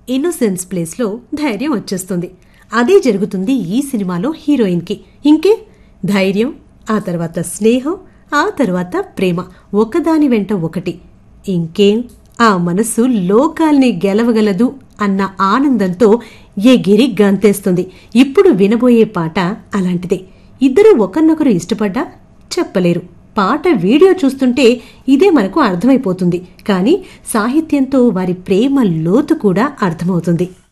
innocence ప్లేస్లో ధైర్యం వచ్చేస్తుంది అదే జరుగుతుంది ఈ సినిమాలో హీరోయిన్కి ఇంకే ధైర్యం ఆ తర్వాత స్నేహం ఆ తర్వాత ప్రేమ ఒకదాని వెంట ఒకటి ఇంకేం ఆ మనసు లోకాల్ని గెలవగలదు అన్న ఆనందంతో ఎగిరి గంతేస్తుంది ఇప్పుడు వినబోయే పాట అలాంటిదే ఇద్దరు ఒకరినొకరు ఇష్టపడ్డా చెప్పలేరు పాట వీడియో చూస్తుంటే ఇదే మనకు అర్థమైపోతుంది కానీ సాహిత్యంతో వారి ప్రేమ లోతు కూడా అర్థమవుతుంది